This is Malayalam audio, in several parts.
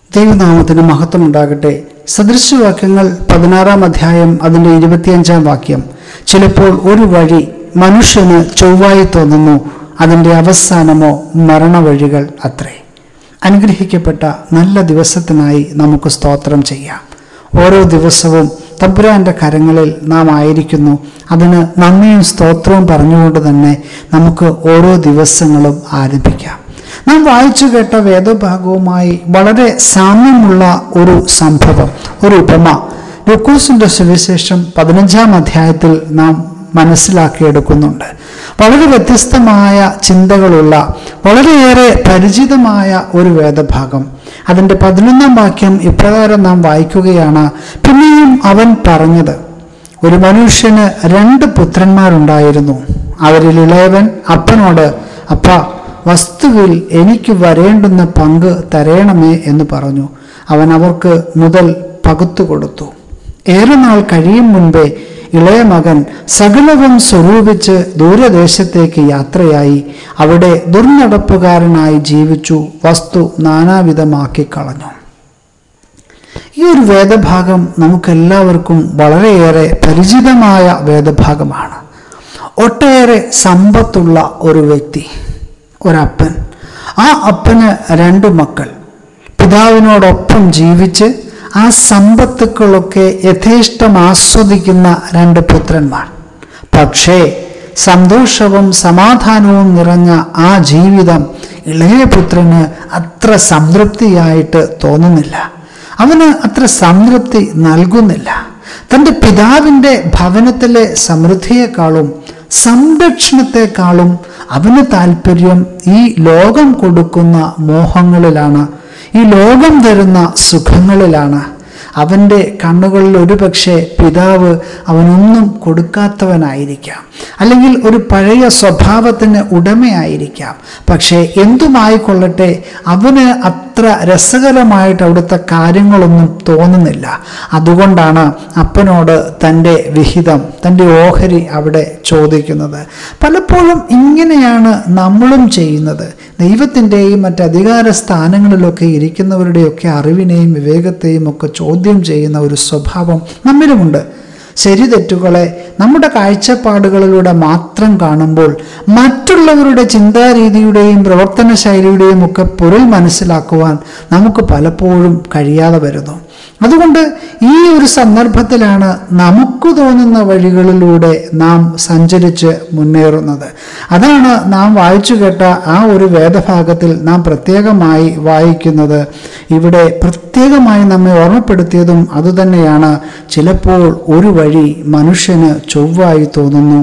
ദൈവനാമത്തിന് മഹത്വം ഉണ്ടാകട്ടെ സദൃശവാക്യങ്ങൾ പതിനാറാം അധ്യായം അതിൻ്റെ ഇരുപത്തിയഞ്ചാം വാക്യം ചിലപ്പോൾ ഒരു വഴി മനുഷ്യന് ചൊവ്വായി തോന്നുന്നു അതിൻ്റെ അവസാനമോ മരണവഴികൾ അത്രേ അനുഗ്രഹിക്കപ്പെട്ട നല്ല ദിവസത്തിനായി നമുക്ക് സ്തോത്രം ചെയ്യാം ഓരോ ദിവസവും തമ്പുരാന്റെ കരങ്ങളിൽ നാം ആയിരിക്കുന്നു അതിന് നന്ദിയും സ്തോത്രവും പറഞ്ഞുകൊണ്ട് തന്നെ നമുക്ക് ഓരോ ദിവസങ്ങളും ആരംഭിക്കാം നാം വായിച്ചു കേട്ട വേദഭാഗവുമായി വളരെ സാമ്യമുള്ള ഒരു സംഭവം ഒരു ഉപമ ലുക്കോസിന്റെ സുവിശേഷം പതിനഞ്ചാം അധ്യായത്തിൽ നാം മനസ്സിലാക്കിയെടുക്കുന്നുണ്ട് വളരെ വ്യത്യസ്തമായ ചിന്തകളുള്ള വളരെയേറെ പരിചിതമായ ഒരു വേദഭാഗം അതിൻ്റെ പതിനൊന്നാം വാക്യം ഇപ്രകാരം നാം വായിക്കുകയാണ് പിന്നെയും അവൻ പറഞ്ഞത് ഒരു മനുഷ്യന് രണ്ട് പുത്രന്മാരുണ്ടായിരുന്നു അവരിൽ ഇളയവൻ അപ്പനോട് അപ്പ വസ്തുവിൽ എനിക്ക് വരേണ്ടുന്ന പങ്ക് തരയണമേ എന്ന് പറഞ്ഞു അവൻ അവർക്ക് മുതൽ പകുത്തു കൊടുത്തു ഏറെ നാൾ കഴിയും മുൻപേ ഇളയ മകൻ സകലവും സ്വരൂപിച്ച് ദൂരദേശത്തേക്ക് യാത്രയായി അവിടെ ദുർനടപ്പുകാരനായി ജീവിച്ചു വസ്തു നാനാവിധമാക്കി കളഞ്ഞു ഈ ഒരു വേദഭാഗം നമുക്കെല്ലാവർക്കും വളരെയേറെ പരിചിതമായ വേദഭാഗമാണ് ഒട്ടേറെ സമ്പത്തുള്ള ഒരു വ്യക്തി ഒരപ്പൻ ആ അപ്പന് രണ്ട് മക്കൾ പിതാവിനോടൊപ്പം ജീവിച്ച് ആ സമ്പത്തുക്കളൊക്കെ യഥേഷ്ടം ആസ്വദിക്കുന്ന രണ്ട് പുത്രന്മാർ പക്ഷേ സന്തോഷവും സമാധാനവും നിറഞ്ഞ ആ ജീവിതം ഇളയ പുത്രന് അത്ര സംതൃപ്തിയായിട്ട് തോന്നുന്നില്ല അവന് അത്ര സംതൃപ്തി നൽകുന്നില്ല തൻ്റെ പിതാവിൻ്റെ ഭവനത്തിലെ സമൃദ്ധിയെക്കാളും സംരക്ഷണത്തെക്കാളും അവന് താല്പര്യം ഈ ലോകം കൊടുക്കുന്ന മോഹങ്ങളിലാണ് ഈ ലോകം തരുന്ന സുഖങ്ങളിലാണ് അവൻ്റെ കണ്ണുകളിൽ ഒരുപക്ഷെ പിതാവ് അവനൊന്നും കൊടുക്കാത്തവനായിരിക്കാം അല്ലെങ്കിൽ ഒരു പഴയ സ്വഭാവത്തിന് ഉടമയായിരിക്കാം പക്ഷേ എന്തുമായിക്കൊള്ളട്ടെ അവന് അത്ര രസകരമായിട്ട് അവിടുത്തെ കാര്യങ്ങളൊന്നും തോന്നുന്നില്ല അതുകൊണ്ടാണ് അപ്പനോട് തൻ്റെ വിഹിതം തൻ്റെ ഓഹരി അവിടെ ചോദിക്കുന്നത് പലപ്പോഴും ഇങ്ങനെയാണ് നമ്മളും ചെയ്യുന്നത് ദൈവത്തിൻ്റെയും മറ്റ് അധികാര സ്ഥാനങ്ങളിലൊക്കെ ഇരിക്കുന്നവരുടെയൊക്കെ അറിവിനെയും വിവേകത്തെയും ഒക്കെ ചോദ്യം ചെയ്യുന്ന ഒരു സ്വഭാവം നമ്മിലുമുണ്ട് ശരി തെറ്റുകളെ നമ്മുടെ കാഴ്ചപ്പാടുകളിലൂടെ മാത്രം കാണുമ്പോൾ മറ്റുള്ളവരുടെ ചിന്താരീതിയുടെയും പ്രവർത്തന ശൈലിയുടെയും ഒക്കെ പൊരുൾ മനസ്സിലാക്കുവാൻ നമുക്ക് പലപ്പോഴും കഴിയാതെ വരുന്നു അതുകൊണ്ട് ഈ ഒരു സന്ദർഭത്തിലാണ് നമുക്ക് തോന്നുന്ന വഴികളിലൂടെ നാം സഞ്ചരിച്ച് മുന്നേറുന്നത് അതാണ് നാം വായിച്ചു കേട്ട ആ ഒരു വേദഭാഗത്തിൽ നാം പ്രത്യേകമായി വായിക്കുന്നത് ഇവിടെ പ്രത്യേകമായി നമ്മെ ഓർമ്മപ്പെടുത്തിയതും അതുതന്നെയാണ് ചിലപ്പോൾ ഒരു വഴി മനുഷ്യന് ചൊവ്വായി തോന്നുന്നു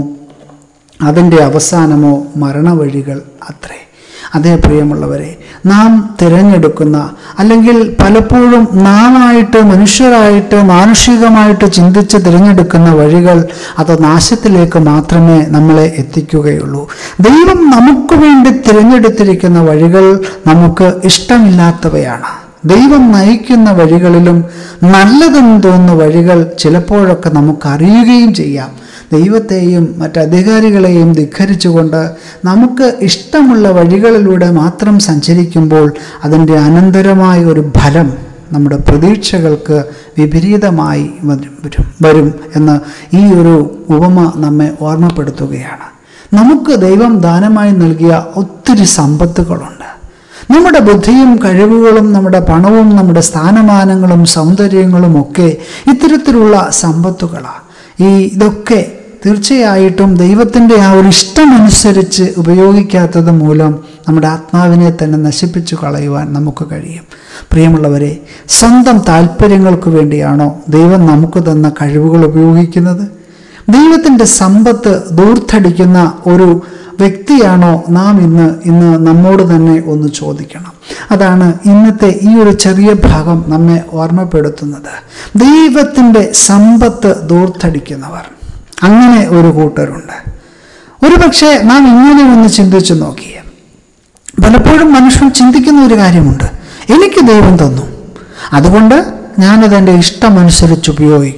അതിൻ്റെ അവസാനമോ മരണവഴികൾ അത്രേ അതേ പ്രിയമുള്ളവരെ നാം തിരഞ്ഞെടുക്കുന്ന അല്ലെങ്കിൽ പലപ്പോഴും നാമായിട്ട് മനുഷ്യരായിട്ട് മാനുഷികമായിട്ട് ചിന്തിച്ച് തിരഞ്ഞെടുക്കുന്ന വഴികൾ അത് നാശത്തിലേക്ക് മാത്രമേ നമ്മളെ എത്തിക്കുകയുള്ളൂ ദൈവം നമുക്ക് വേണ്ടി തിരഞ്ഞെടുത്തിരിക്കുന്ന വഴികൾ നമുക്ക് ഇഷ്ടമില്ലാത്തവയാണ് ദൈവം നയിക്കുന്ന വഴികളിലും നല്ലതെന്ന് തോന്നുന്ന വഴികൾ ചിലപ്പോഴൊക്കെ നമുക്ക് അറിയുകയും ചെയ്യാം ദൈവത്തെയും മറ്റധികാരികളെയും ധിഖരിച്ചുകൊണ്ട് നമുക്ക് ഇഷ്ടമുള്ള വഴികളിലൂടെ മാത്രം സഞ്ചരിക്കുമ്പോൾ അതിൻ്റെ അനന്തരമായ ഒരു ഫലം നമ്മുടെ പ്രതീക്ഷകൾക്ക് വിപരീതമായി വരും വരും എന്ന് ഈ ഒരു ഉപമ നമ്മെ ഓർമ്മപ്പെടുത്തുകയാണ് നമുക്ക് ദൈവം ദാനമായി നൽകിയ ഒത്തിരി സമ്പത്തുകളുണ്ട് നമ്മുടെ ബുദ്ധിയും കഴിവുകളും നമ്മുടെ പണവും നമ്മുടെ സ്ഥാനമാനങ്ങളും സൗന്ദര്യങ്ങളും ഒക്കെ ഇത്തരത്തിലുള്ള സമ്പത്തുകളാണ് ഈ ഇതൊക്കെ തീർച്ചയായിട്ടും ദൈവത്തിൻ്റെ ആ ഒരു ഇഷ്ടമനുസരിച്ച് ഉപയോഗിക്കാത്തത് മൂലം നമ്മുടെ ആത്മാവിനെ തന്നെ നശിപ്പിച്ചു കളയുവാൻ നമുക്ക് കഴിയും പ്രിയമുള്ളവരെ സ്വന്തം താല്പര്യങ്ങൾക്ക് വേണ്ടിയാണോ ദൈവം നമുക്ക് തന്ന കഴിവുകൾ ഉപയോഗിക്കുന്നത് ദൈവത്തിൻ്റെ സമ്പത്ത് ദൂർത്തടിക്കുന്ന ഒരു വ്യക്തിയാണോ നാം ഇന്ന് ഇന്ന് നമ്മോട് തന്നെ ഒന്ന് ചോദിക്കണം അതാണ് ഇന്നത്തെ ഈ ഒരു ചെറിയ ഭാഗം നമ്മെ ഓർമ്മപ്പെടുത്തുന്നത് ദൈവത്തിൻ്റെ സമ്പത്ത് ദൂർത്തടിക്കുന്നവർ അങ്ങനെ ഒരു കൂട്ടരുണ്ട് ഒരു പക്ഷേ നാം ഇങ്ങനെ ഒന്ന് ചിന്തിച്ചു നോക്കിയേ പലപ്പോഴും മനുഷ്യൻ ചിന്തിക്കുന്ന ഒരു കാര്യമുണ്ട് എനിക്ക് ദൈവം തന്നു അതുകൊണ്ട് ഞാനത് എൻ്റെ ഇഷ്ടമനുസരിച്ച് ഉപയോഗിക്കും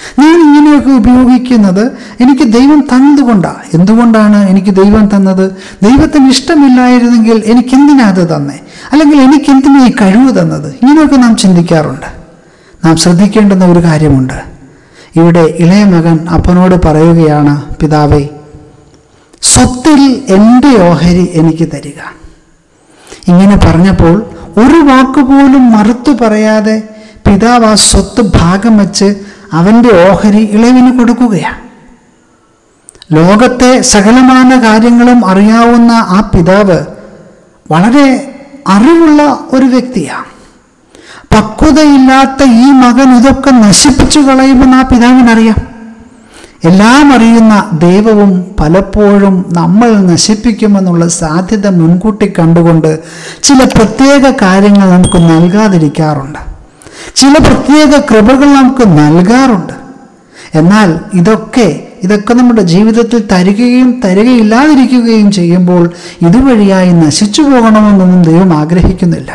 ഞാൻ ഇങ്ങനെയൊക്കെ ഉപയോഗിക്കുന്നത് എനിക്ക് ദൈവം തന്നതുകൊണ്ടാണ് എന്തുകൊണ്ടാണ് എനിക്ക് ദൈവം തന്നത് ദൈവത്തിന് ഇഷ്ടമില്ലായിരുന്നെങ്കിൽ എനിക്കെന്തിനാ അത് തന്നെ അല്ലെങ്കിൽ എനിക്കെന്തിനാ ഈ കഴിവ് തന്നത് ഇങ്ങനെയൊക്കെ നാം ചിന്തിക്കാറുണ്ട് നാം ശ്രദ്ധിക്കേണ്ടുന്ന ഒരു കാര്യമുണ്ട് ഇവിടെ ഇളയ മകൻ അപ്പനോട് പറയുകയാണ് പിതാവേ സ്വത്തിൽ എൻ്റെ ഓഹരി എനിക്ക് തരിക ഇങ്ങനെ പറഞ്ഞപ്പോൾ ഒരു വാക്കുപോലും മറുത്തു പറയാതെ പിതാവ് ആ സ്വത്ത് ഭാഗം വെച്ച് അവൻ്റെ ഓഹരി ഇളവിന് കൊടുക്കുകയാണ് ലോകത്തെ സകലമാന കാര്യങ്ങളും അറിയാവുന്ന ആ പിതാവ് വളരെ അറിവുള്ള ഒരു വ്യക്തിയാണ് പക്വതയില്ലാത്ത ഈ മകൻ ഇതൊക്കെ നശിപ്പിച്ചു കളയുമെന്ന് ആ പിതാവിനറിയാം എല്ലാം അറിയുന്ന ദൈവവും പലപ്പോഴും നമ്മൾ നശിപ്പിക്കുമെന്നുള്ള സാധ്യത മുൻകൂട്ടി കണ്ടുകൊണ്ട് ചില പ്രത്യേക കാര്യങ്ങൾ നമുക്ക് നൽകാതിരിക്കാറുണ്ട് ചില പ്രത്യേക കൃപകൾ നമുക്ക് നൽകാറുണ്ട് എന്നാൽ ഇതൊക്കെ ഇതൊക്കെ നമ്മുടെ ജീവിതത്തിൽ തരികയും തരികയില്ലാതിരിക്കുകയും ചെയ്യുമ്പോൾ ഇതുവഴിയായി നശിച്ചു പോകണമെന്നൊന്നും ദൈവം ആഗ്രഹിക്കുന്നില്ല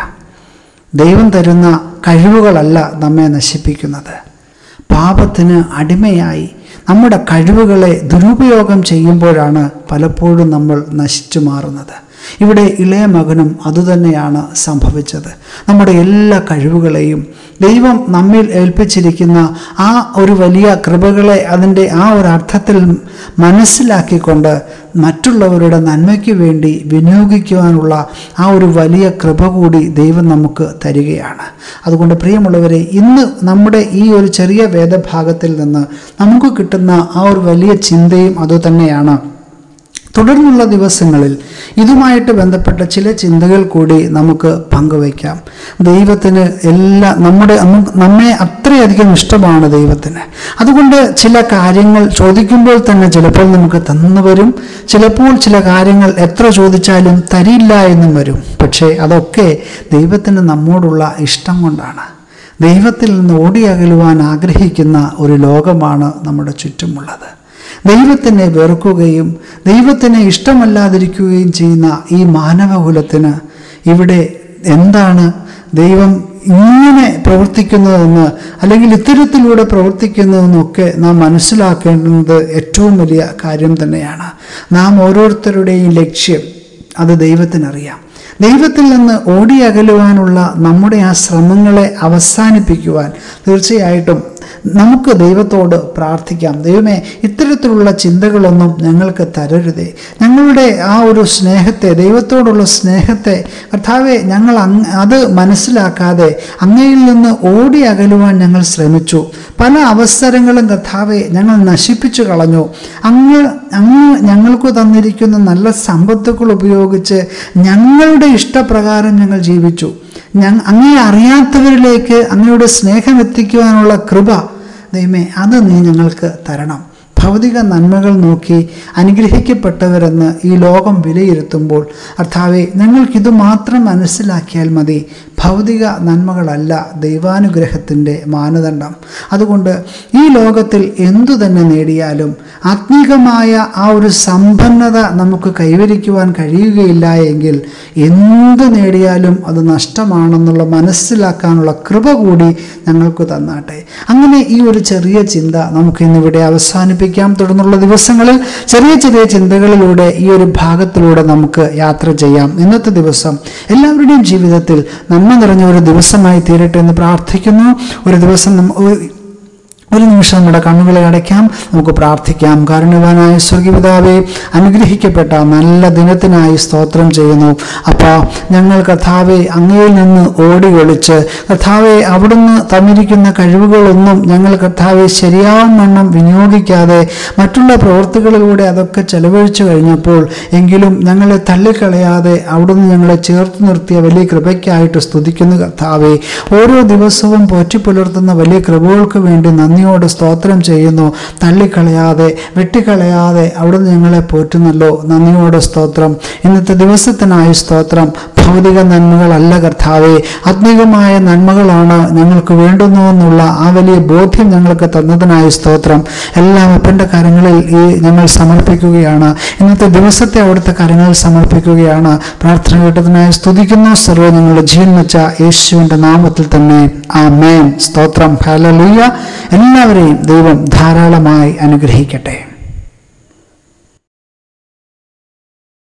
ദൈവം തരുന്ന കഴിവുകളല്ല നമ്മെ നശിപ്പിക്കുന്നത് പാപത്തിന് അടിമയായി നമ്മുടെ കഴിവുകളെ ദുരുപയോഗം ചെയ്യുമ്പോഴാണ് പലപ്പോഴും നമ്മൾ നശിച്ചു മാറുന്നത് ഇവിടെ ഇളയ മകനും അതുതന്നെയാണ് സംഭവിച്ചത് നമ്മുടെ എല്ലാ കഴിവുകളെയും ദൈവം നമ്മിൽ ഏൽപ്പിച്ചിരിക്കുന്ന ആ ഒരു വലിയ കൃപകളെ അതിൻ്റെ ആ ഒരു അർത്ഥത്തിൽ മനസ്സിലാക്കിക്കൊണ്ട് മറ്റുള്ളവരുടെ നന്മയ്ക്ക് വേണ്ടി വിനിയോഗിക്കുവാനുള്ള ആ ഒരു വലിയ കൃപ കൂടി ദൈവം നമുക്ക് തരികയാണ് അതുകൊണ്ട് പ്രിയമുള്ളവരെ ഇന്ന് നമ്മുടെ ഈ ഒരു ചെറിയ വേദഭാഗത്തിൽ നിന്ന് നമുക്ക് കിട്ടുന്ന ആ ഒരു വലിയ ചിന്തയും അതുതന്നെയാണ് തുടർന്നുള്ള ദിവസങ്ങളിൽ ഇതുമായിട്ട് ബന്ധപ്പെട്ട ചില ചിന്തകൾ കൂടി നമുക്ക് പങ്കുവയ്ക്കാം ദൈവത്തിന് എല്ലാ നമ്മുടെ നമ്മെ അത്രയധികം ഇഷ്ടമാണ് ദൈവത്തിന് അതുകൊണ്ട് ചില കാര്യങ്ങൾ ചോദിക്കുമ്പോൾ തന്നെ ചിലപ്പോൾ നമുക്ക് തന്നു വരും ചിലപ്പോൾ ചില കാര്യങ്ങൾ എത്ര ചോദിച്ചാലും തരില്ല എന്നും വരും പക്ഷേ അതൊക്കെ ദൈവത്തിന് നമ്മോടുള്ള ഇഷ്ടം കൊണ്ടാണ് ദൈവത്തിൽ നിന്ന് ഓടിയകലുവാൻ ആഗ്രഹിക്കുന്ന ഒരു ലോകമാണ് നമ്മുടെ ചുറ്റുമുള്ളത് ദൈവത്തിനെ വെറുക്കുകയും ദൈവത്തിനെ ഇഷ്ടമല്ലാതിരിക്കുകയും ചെയ്യുന്ന ഈ മാനവകുലത്തിന് ഇവിടെ എന്താണ് ദൈവം ഇങ്ങനെ പ്രവർത്തിക്കുന്നതെന്ന് അല്ലെങ്കിൽ ഇത്തരത്തിലൂടെ പ്രവർത്തിക്കുന്നതെന്നൊക്കെ നാം മനസ്സിലാക്കേണ്ടുന്നത് ഏറ്റവും വലിയ കാര്യം തന്നെയാണ് നാം ഓരോരുത്തരുടെയും ലക്ഷ്യം അത് ദൈവത്തിനറിയാം ദൈവത്തിൽ നിന്ന് ഓടിയകലുവാനുള്ള നമ്മുടെ ആ ശ്രമങ്ങളെ അവസാനിപ്പിക്കുവാൻ തീർച്ചയായിട്ടും നമുക്ക് ദൈവത്തോട് പ്രാർത്ഥിക്കാം ദൈവമേ ഇത്തരത്തിലുള്ള ചിന്തകളൊന്നും ഞങ്ങൾക്ക് തരരുതേ ഞങ്ങളുടെ ആ ഒരു സ്നേഹത്തെ ദൈവത്തോടുള്ള സ്നേഹത്തെ കർത്താവെ ഞങ്ങൾ അങ് അത് മനസ്സിലാക്കാതെ അങ്ങയിൽ നിന്ന് ഓടി അകലുവാൻ ഞങ്ങൾ ശ്രമിച്ചു പല അവസരങ്ങളും കർത്താവെ ഞങ്ങൾ നശിപ്പിച്ചു കളഞ്ഞു അങ്ങ് അങ്ങ് ഞങ്ങൾക്ക് തന്നിരിക്കുന്ന നല്ല സമ്പത്തുകൾ ഉപയോഗിച്ച് ഞങ്ങളുടെ ഇഷ്ടപ്രകാരം ഞങ്ങൾ ജീവിച്ചു ഞങ്ങൾ അങ്ങേ അറിയാത്തവരിലേക്ക് അങ്ങയുടെ സ്നേഹം എത്തിക്കുവാനുള്ള കൃപ ദൈവമേ അത് നീ ഞങ്ങൾക്ക് തരണം ഭൗതിക നന്മകൾ നോക്കി അനുഗ്രഹിക്കപ്പെട്ടവരെന്ന് ഈ ലോകം വിലയിരുത്തുമ്പോൾ അർത്ഥാവെ ഞങ്ങൾക്കിത് മാത്രം മനസ്സിലാക്കിയാൽ മതി ഭൗതിക നന്മകളല്ല ദൈവാനുഗ്രഹത്തിൻ്റെ മാനദണ്ഡം അതുകൊണ്ട് ഈ ലോകത്തിൽ എന്തു തന്നെ നേടിയാലും ആത്മീകമായ ആ ഒരു സമ്പന്നത നമുക്ക് കൈവരിക്കുവാൻ കഴിയുകയില്ല എങ്കിൽ എന്ത് നേടിയാലും അത് നഷ്ടമാണെന്നുള്ള മനസ്സിലാക്കാനുള്ള കൃപ കൂടി ഞങ്ങൾക്ക് തന്നാട്ടെ അങ്ങനെ ഈ ഒരു ചെറിയ ചിന്ത നമുക്ക് ഇന്നിവിടെ അവസാനിപ്പിക്കാം തുടർന്നുള്ള ദിവസങ്ങളിൽ ചെറിയ ചെറിയ ചിന്തകളിലൂടെ ഈ ഒരു ഭാഗത്തിലൂടെ നമുക്ക് യാത്ര ചെയ്യാം ഇന്നത്തെ ദിവസം എല്ലാവരുടെയും ജീവിതത്തിൽ നന്മ നിറഞ്ഞ ഒരു ദിവസമായി തീരട്ടെ എന്ന് പ്രാർത്ഥിക്കുന്നു ഒരു ദിവസം നമ്മ- ഒരു നിമിഷം നമ്മുടെ കണ്ണുകളെ അടയ്ക്കാം നമുക്ക് പ്രാർത്ഥിക്കാം കാരുണ്യവാനായ സ്വർഗീപിതാവെ അനുഗ്രഹിക്കപ്പെട്ട നല്ല ദിനത്തിനായി സ്തോത്രം ചെയ്യുന്നു അപ്പോൾ ഞങ്ങൾ കഥാവെ അങ്ങയിൽ നിന്ന് ഓടി ഒളിച്ച് കഥാവെ അവിടുന്ന് തന്നിരിക്കുന്ന കഴിവുകളൊന്നും ഞങ്ങൾ കഥാവെ ശരിയാവണ്ണം വിനിയോഗിക്കാതെ മറ്റുള്ള പ്രവൃത്തികളിലൂടെ അതൊക്കെ ചെലവഴിച്ചു കഴിഞ്ഞപ്പോൾ എങ്കിലും ഞങ്ങളെ തള്ളിക്കളയാതെ അവിടുന്ന് ഞങ്ങളെ ചേർത്ത് നിർത്തിയ വലിയ കൃപയ്ക്കായിട്ട് സ്തുതിക്കുന്നു കർത്താവെ ഓരോ ദിവസവും പോറ്റിപ്പുലർത്തുന്ന വലിയ കൃപകൾക്ക് വേണ്ടി നന്ദിയോട് സ്തോത്രം ചെയ്യുന്നു തള്ളിക്കളയാതെ വെട്ടിക്കളയാതെ അവിടുന്ന് ഞങ്ങളെ പോറ്റുന്നല്ലോ നന്ദിയോട് സ്തോത്രം ഇന്നത്തെ ദിവസത്തിനായി സ്തോത്രം ഭൗതിക നന്മകളല്ല കർത്താവെ ആത്മീകമായ നന്മകളാണ് ഞങ്ങൾക്ക് വേണ്ടുന്നു എന്നുള്ള ആ വലിയ ബോധ്യം ഞങ്ങൾക്ക് തന്നതിനായി സ്തോത്രം എല്ലാം അപ്പൻ്റെ കാര്യങ്ങളിൽ ഈ ഞങ്ങൾ സമർപ്പിക്കുകയാണ് ഇന്നത്തെ ദിവസത്തെ അവിടുത്തെ കാര്യങ്ങളിൽ സമർപ്പിക്കുകയാണ് പ്രാർത്ഥന കേട്ടതിനായി സ്തുതിക്കുന്നു സർവ്വ ഞങ്ങളുടെ ജീവൻ വെച്ച യേശുവിൻ്റെ നാമത്തിൽ തന്നെ ആ മേൻ സ്തോത്രം ഹലലുയ എല്ലാവരെയും ദൈവം ധാരാളമായി അനുഗ്രഹിക്കട്ടെ